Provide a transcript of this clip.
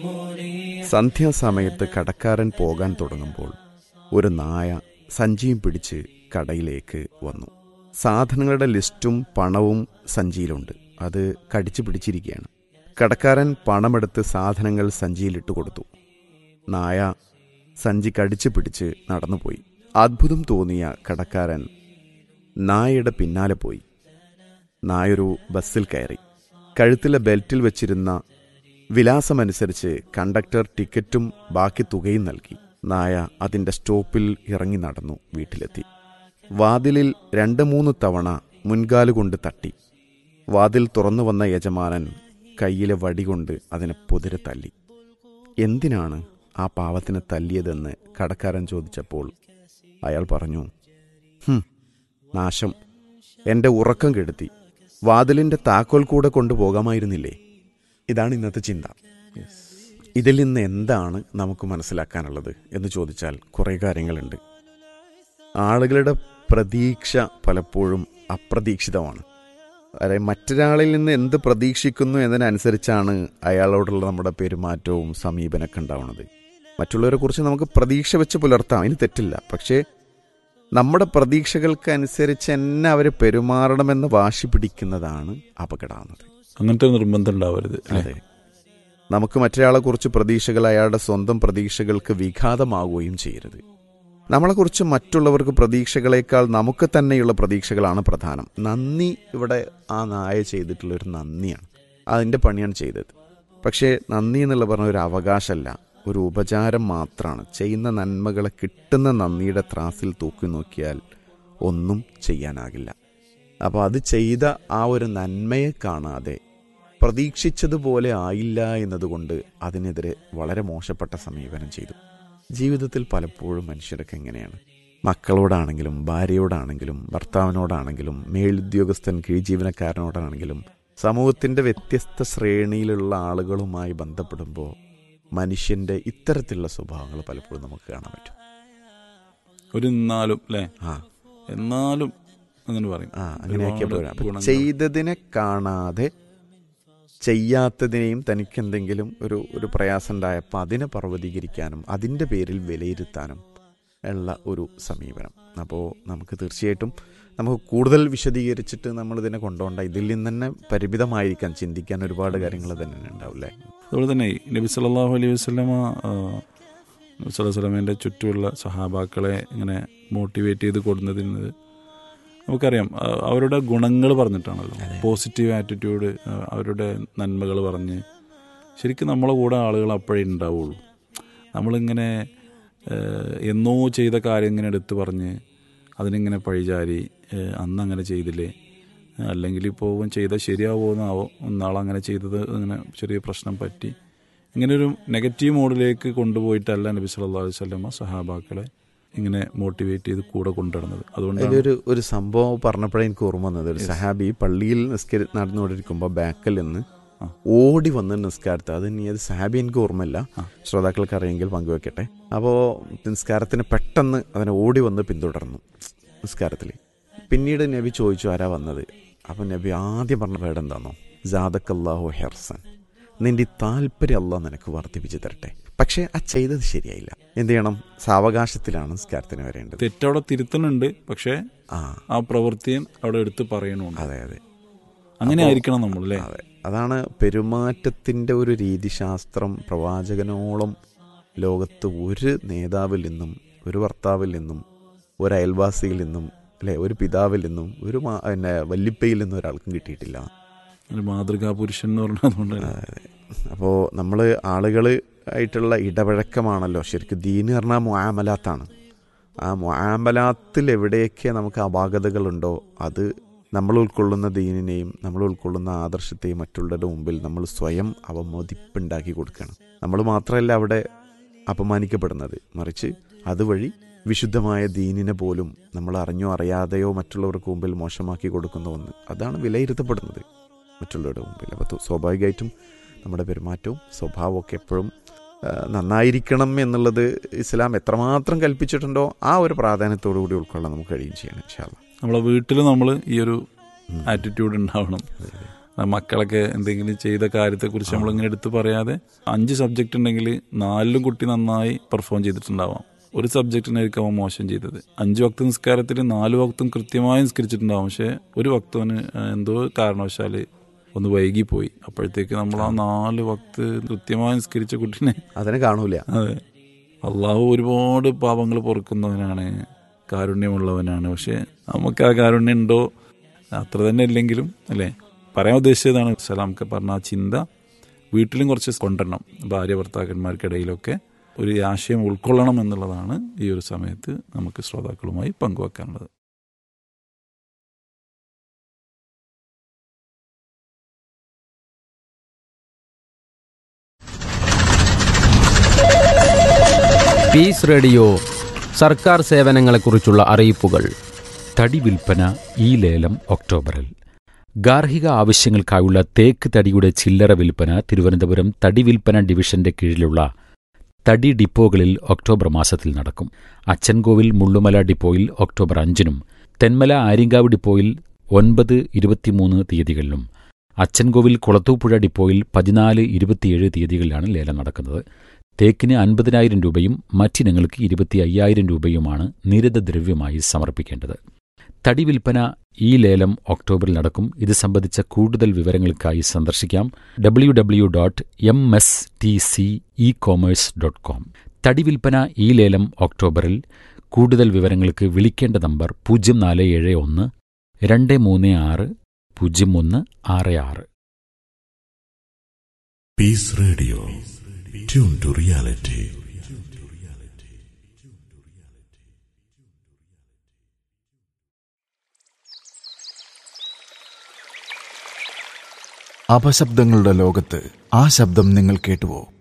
സന്ധ്യാസമയത്ത് കടക്കാരൻ പോകാൻ തുടങ്ങുമ്പോൾ ഒരു നായ സഞ്ചിയും പിടിച്ച് കടയിലേക്ക് വന്നു സാധനങ്ങളുടെ ലിസ്റ്റും പണവും സഞ്ചിയിലുണ്ട് അത് കടിച്ചു പിടിച്ചിരിക്കുകയാണ് കടക്കാരൻ പണമെടുത്ത് സാധനങ്ങൾ സഞ്ചിയിലിട്ട് കൊടുത്തു നായ സഞ്ചി കടിച്ചു പിടിച്ച് നടന്നുപോയി അത്ഭുതം തോന്നിയ കടക്കാരൻ നായയുടെ പിന്നാലെ പോയി നായൊരു ബസ്സിൽ കയറി കഴുത്തിലെ ബെൽറ്റിൽ വെച്ചിരുന്ന വിലാസമനുസരിച്ച് കണ്ടക്ടർ ടിക്കറ്റും ബാക്കി തുകയും നൽകി നായ അതിന്റെ സ്റ്റോപ്പിൽ ഇറങ്ങി നടന്നു വീട്ടിലെത്തി വാതിലിൽ രണ്ട് മൂന്ന് തവണ മുൻകാലുകൊണ്ട് തട്ടി വാതിൽ തുറന്നു വന്ന യജമാനൻ കയ്യിലെ വടികൊണ്ട് അതിനെ പൊതിരെ തല്ലി എന്തിനാണ് ആ പാവത്തിനെ തല്ലിയതെന്ന് കടക്കാരൻ ചോദിച്ചപ്പോൾ അയാൾ പറഞ്ഞു "ഹും, നാശം എന്റെ ഉറക്കം കെടുത്തി വാതിലിന്റെ താക്കോൽ കൂടെ കൊണ്ടുപോകാമായിരുന്നില്ലേ ഇതാണ് ഇന്നത്തെ ചിന്ത ഇതിൽ നിന്ന് എന്താണ് നമുക്ക് മനസ്സിലാക്കാനുള്ളത് എന്ന് ചോദിച്ചാൽ കുറേ കാര്യങ്ങളുണ്ട് ആളുകളുടെ പ്രതീക്ഷ പലപ്പോഴും അപ്രതീക്ഷിതമാണ് അതായത് മറ്റൊരാളിൽ നിന്ന് എന്ത് പ്രതീക്ഷിക്കുന്നു എന്നതിനനുസരിച്ചാണ് അയാളോടുള്ള നമ്മുടെ പെരുമാറ്റവും സമീപനമൊക്കെ ഉണ്ടാവുന്നത് മറ്റുള്ളവരെ കുറിച്ച് നമുക്ക് പ്രതീക്ഷ വെച്ച് പുലർത്താം അതിന് തെറ്റില്ല പക്ഷേ നമ്മുടെ പ്രതീക്ഷകൾക്ക് അനുസരിച്ച് തന്നെ അവർ പെരുമാറണമെന്ന് വാശി പിടിക്കുന്നതാണ് അപകടമാകുന്നത് അങ്ങനത്തെ ഒരു നിർബന്ധം ഉണ്ടാവരുത് അല്ലേ? അതെ നമുക്ക് മറ്റൊരാളെ കുറിച്ച് പ്രതീക്ഷകൾ അയാളുടെ സ്വന്തം പ്രതീക്ഷകൾക്ക് വിഘാതമാവുകയും ചെയ്യരുത് നമ്മളെക്കുറിച്ച് മറ്റുള്ളവർക്ക് പ്രതീക്ഷകളേക്കാൾ നമുക്ക് തന്നെയുള്ള പ്രതീക്ഷകളാണ് പ്രധാനം നന്ദി ഇവിടെ ആ നായ ചെയ്തിട്ടുള്ള ഒരു നന്ദിയാണ് അതിൻ്റെ പണിയാണ് ചെയ്തത് പക്ഷേ നന്ദി എന്നുള്ള പറഞ്ഞ ഒരു അവകാശമല്ല ഒരു ഉപചാരം മാത്രമാണ് ചെയ്യുന്ന നന്മകളെ കിട്ടുന്ന നന്ദിയുടെ ത്രാസിൽ തൂക്കി നോക്കിയാൽ ഒന്നും ചെയ്യാനാകില്ല അപ്പോൾ അത് ചെയ്ത ആ ഒരു നന്മയെ കാണാതെ പ്രതീക്ഷിച്ചതുപോലെ ആയില്ല എന്നതുകൊണ്ട് അതിനെതിരെ വളരെ മോശപ്പെട്ട സമീപനം ചെയ്തു ജീവിതത്തിൽ പലപ്പോഴും മനുഷ്യരൊക്കെ എങ്ങനെയാണ് മക്കളോടാണെങ്കിലും ഭാര്യയോടാണെങ്കിലും ഭർത്താവിനോടാണെങ്കിലും മേലുദ്യോഗസ്ഥൻ കീഴ്ജീവനക്കാരനോടാണെങ്കിലും സമൂഹത്തിന്റെ വ്യത്യസ്ത ശ്രേണിയിലുള്ള ആളുകളുമായി ബന്ധപ്പെടുമ്പോൾ മനുഷ്യന്റെ ഇത്തരത്തിലുള്ള സ്വഭാവങ്ങൾ പലപ്പോഴും നമുക്ക് കാണാൻ പറ്റും ഒരു എന്നാലും അല്ലേ ആ എന്നാലും അങ്ങനെ പറയും ആ അങ്ങനെയൊക്കെ ഒരുപാട് പോരാ അപ്പൊ ഗുണങ്ങൾ. ചെയ്തതിനെ കാണാതെ ചെയ്യാത്തതിനെയും തനിക്ക് എന്തെങ്കിലും ഒരു ഒരു പ്രയാസം ഉണ്ടായപ്പോൾ അതിനെ പർവ്വതീകരിക്കാനും അതിൻ്റെ പേരിൽ വിലയിരുത്താനും ഉള്ള ഒരു സമീപനം അപ്പോൾ നമുക്ക് തീർച്ചയായിട്ടും നമുക്ക് കൂടുതൽ വിശദീകരിച്ചിട്ട് നമ്മൾ ഇതിനെ കൊണ്ടുപോകണ്ട ഇതിൽ നിന്ന് തന്നെ പരിമിതമായിരിക്കാൻ ചിന്തിക്കാൻ ഒരുപാട് കാര്യങ്ങൾ തന്നെ ഉണ്ടാവില്ലേ അതുപോലെ തന്നെ നബി സല്ലല്ലാഹു അലൈഹി വസല്ലമ ആ, നബി സല്ലല്ലാഹു അലൈഹി വസല്ലമയുടെ ചുറ്റുമുള്ള സഹാബാക്കളെ ഇങ്ങനെ മോട്ടിവേറ്റ് ചെയ്ത് കൊടുക്കുന്നതിന് നമുക്കറിയാം ആ, അവരുടെ ഗുണങ്ങൾ പറഞ്ഞിട്ടാണല്ലോ പോസിറ്റീവ് ആറ്റിറ്റ്യൂഡ് അവരുടെ നന്മകൾ പറഞ്ഞ് ശരിക്കും നമ്മളെ കൂടെ ആളുകൾ അപ്പോഴേ ഉണ്ടാവുള്ളൂ നമ്മളിങ്ങനെ ആ, എന്നോ ചെയ്ത കാര്യം ഇങ്ങനെ എടുത്തു പറഞ്ഞ് അതിനിങ്ങനെ പഴിചാരി ആ, അന്ന് അങ്ങനെ ചെയ്തില്ലേ അല്ലെങ്കിൽ ഇപ്പോൾ ഇവൻ ചെയ്താൽ ശരിയാവുമെന്നാവോ നാളങ്ങനെ ചെയ്തത് അങ്ങനെ ചെറിയ പ്രശ്നം പറ്റി ഇങ്ങനെ ഒരു നെഗറ്റീവ് മോഡിലേക്ക് കൊണ്ടുപോയിട്ടല്ല നബി സല്ലല്ലാഹു അലൈഹി വസല്ലമ സഹാബാക്കളെ ഇങ്ങനെ മോട്ടിവേറ്റ് ചെയ്ത് കൂടെ കൊണ്ടുവരുന്നത് അതുകൊണ്ടാണ് അതിലൊരു ഒരു സംഭവം പറഞ്ഞപ്പോഴേ എനിക്ക് ഓർമ്മ വന്നത് ഒരു സഹാബി പള്ളിയിൽ നിസ്കരി നടന്നുകൊണ്ടിരിക്കുമ്പോൾ ബാക്കിൽ നിന്ന് ആ. ഓടി വന്ന് നിസ്കാരത്തെ അത് ഇനി അത് സഹാബി എനിക്ക് ഓർമ്മയില്ല ആ. ശ്രോതാക്കൾക്ക് അറിയെങ്കിൽ പങ്കുവെക്കട്ടെ അപ്പോൾ നിസ്കാരത്തിന് പെട്ടെന്ന് അതിനെ ഓടി വന്ന് പിന്തുടർന്നു നിസ്കാരത്തിൽ പിന്നീട് നബി ചോദിച്ചു ആരാ വന്നത് അപ്പം നബി ആദ്യം പറഞ്ഞ പേട് എന്താണോ ജാദക്കല്ലാഹു ഹെർസൻ നിന്റെ ഈ താല്പര്യം അള്ളാഹ് നിനക്ക് വർദ്ധിപ്പിച്ച് തരട്ടെ പക്ഷേ ആ ചെയ്തത് ശരിയായില്ല എന്ത് ചെയ്യണം സാവകാശത്തിലാണ് നിസ്കാരത്തിന് വരേണ്ടത് തെറ്റവിടെ തിരുത്തുന്നുണ്ട് പക്ഷേ ആ ആ പ്രവൃത്തിയെ അവിടെ എടുത്ത് പറയണമുണ്ട് അതെ അതെ അങ്ങനെ ആയിരിക്കണം നമ്മൾ അല്ലേ അതെ അതാണ് പെരുമാറ്റത്തിൻ്റെ ഒരു രീതിശാസ്ത്രം പ്രവാചകനോളം ലോകത്ത് ഒരു നേതാവിൽ നിന്നും ഒരു ഭർത്താവിൽ നിന്നും ഒരു അയൽവാസിയിൽ നിന്നും അല്ലെ ഒരു പിതാവിൽ നിന്നും ഒരു മാ- പിന്നെ വല്ലിപ്പയിൽ നിന്നും ഒരാൾക്കും കിട്ടിയിട്ടില്ല ഒരു മാതൃകാ പുരുഷൻ എന്ന് പറഞ്ഞതുകൊണ്ട് അപ്പോൾ നമ്മൾ ആളുകൾ ആയിട്ടുള്ള ഇടപഴക്കമാണല്ലോ ശരിക്കും ദീന് പറഞ്ഞാൽ മുആമലാത്താണ് ആ മുആമലാത്തിൽ എവിടെയൊക്കെ നമുക്ക് അപാകതകളുണ്ടോ അത് നമ്മൾ ഉൾക്കൊള്ളുന്ന ദീനിനെയും നമ്മൾ ഉൾക്കൊള്ളുന്ന ആദർശത്തെയും മറ്റുള്ളവരുടെ മുമ്പിൽ നമ്മൾ സ്വയം അവമതിപ്പുണ്ടാക്കി കൊടുക്കണം നമ്മൾ മാത്രമല്ല അവിടെ അപമാനിക്കപ്പെടുന്നത് മറിച്ച് അതുവഴി വിശുദ്ധമായ ദീനിനെ പോലും നമ്മൾ അറിഞ്ഞോ അറിയാതെയോ മറ്റുള്ളവർക്ക് മുമ്പിൽ മോശമാക്കി കൊടുക്കുന്ന ഒന്ന് അതാണ് വിലയിരുത്തപ്പെടുന്നത് മറ്റുള്ളവരുടെ മുമ്പിൽ അപ്പോൾ സ്വാഭാവികമായിട്ടും നമ്മുടെ പെരുമാറ്റവും സ്വഭാവവും ഒക്കെ എപ്പോഴും ആ, നന്നായിരിക്കണം എന്നുള്ളത് ഇസ്ലാം എത്രമാത്രം കൽപ്പിച്ചിട്ടുണ്ടോ ആ ഒരു പ്രാധാന്യത്തോടു കൂടി ഉൾക്കൊള്ളാൻ നമുക്ക് കഴിയും ചെയ്യണം ഇൻഷാല്ല നമ്മളെ വീട്ടിൽ നമ്മൾ ഈ ഒരു ആറ്റിറ്റ്യൂഡ് ഉണ്ടാവണം ആ മക്കളൊക്കെ എന്തെങ്കിലും ചെയ്ത കാര്യത്തെക്കുറിച്ച് നമ്മളിങ്ങനെ എടുത്ത് പറയാതെ അഞ്ച് സബ്ജക്റ്റ് ഉണ്ടെങ്കിൽ നാലിലും കുട്ടി നന്നായി പെർഫോം ചെയ്തിട്ടുണ്ടാവാം ഒരു സബ്ജക്റ്റിനായിരിക്കും അവൻ മോശം ചെയ്തത് അഞ്ച് വക്ത നിസ്കാരത്തിൽ നാല് വക്തും കൃത്യമായി നിസ്കരിച്ചിട്ടുണ്ടാവും പക്ഷെ ഒരു വക്തവന് എന്തോ കാരണവശാൽ ഒന്ന് വൈകിപ്പോയി അപ്പോഴത്തേക്ക് നമ്മൾ ആ നാല് വക്ത് കൃത്യമായി നിസ്കരിച്ച കുട്ടീനെ അതിനെ കാണൂല അതെ അള്ളാഹു ഒരുപാട് പാപങ്ങൾ പൊറുക്കുന്നവനാണ് കാരുണ്യമുള്ളവനാണ് പക്ഷെ നമുക്ക് ആ കാരുണ്യം ഉണ്ടോ അത്ര തന്നെ ഇല്ലെങ്കിലും അല്ലേ പറയാൻ ഉദ്ദേശിച്ചതാണ് സലാമൊക്കെ പറഞ്ഞ ആ ചിന്ത വീട്ടിലും കുറച്ച് കൊണ്ടുവരണം ഭാര്യ ഭർത്താക്കന്മാർക്കിടയിലൊക്കെ ഒരു ആശയം ഉൾക്കൊള്ളണം എന്നുള്ളതാണ് ഈ ഒരു സമയത്ത് നമുക്ക് ശ്രോതാക്കളുമായി പങ്കുവെക്കാനുള്ളത് പീസ് റേഡിയോ സർക്കാർ സേവനങ്ങളെക്കുറിച്ചുള്ള അറിയിപ്പുകൾ തടി വിൽപ്പന ഈ ലേലം ഒക്ടോബറിൽ ഗാർഹിക ആവശ്യങ്ങൾക്കായുള്ള തേക്ക് തടിയുടെ ചില്ലറ വിൽപ്പന തിരുവനന്തപുരം തടി വിൽപ്പന ഡിവിഷന്റെ കീഴിലുള്ള തടി ഡിപ്പോകളിൽ ഒക്ടോബർ മാസത്തിൽ നടക്കും അച്ചൻകോവിൽ മുള്ളുമല ഡിപ്പോയിൽ ഒക്ടോബർ അഞ്ചിനും തെന്മല ആര്യങ്കാവ് ഡിപ്പോയിൽ ഒൻപത് ഇരുപത്തിമൂന്ന് തീയതികളിലും അച്ചൻകോവിൽ കുളത്തൂപ്പുഴ ഡിപ്പോയിൽ പതിനാല് ഇരുപത്തിയേഴ് തീയതികളിലാണ് ലേലം നടക്കുന്നത് തേക്കിന് അൻപതിനായിരം രൂപയും മറ്റിനങ്ങൾക്ക് ഇരുപത്തി അയ്യായിരം രൂപയുമാണ് നിരതദ്രവ്യമായി സമർപ്പിക്കേണ്ടത് തടി വിൽപ്പന ഈ ലേലം ഒക്ടോബറിൽ നടക്കും ഇത് സംബന്ധിച്ച കൂടുതൽ വിവരങ്ങൾക്കായി സന്ദർശിക്കാം W W dot M S T C E commerce dot com തടി വിൽപ്പന ഈ ലേലം ഒക്ടോബറിൽ കൂടുതൽ വിവരങ്ങൾക്ക് വിളിക്കേണ്ട നമ്പർ പൂജ്യം നാല് ഏഴ് ഒന്ന് രണ്ട് മൂന്ന് ആറ് പൂജ്യം ഒന്ന് ആറ് ആറ് Peace Radio. Tune to reality. അപശബ്ദങ്ങളുടെ ലോകത്ത് ആ ശബ്ദം നിങ്ങൾ കേട്ടുവോ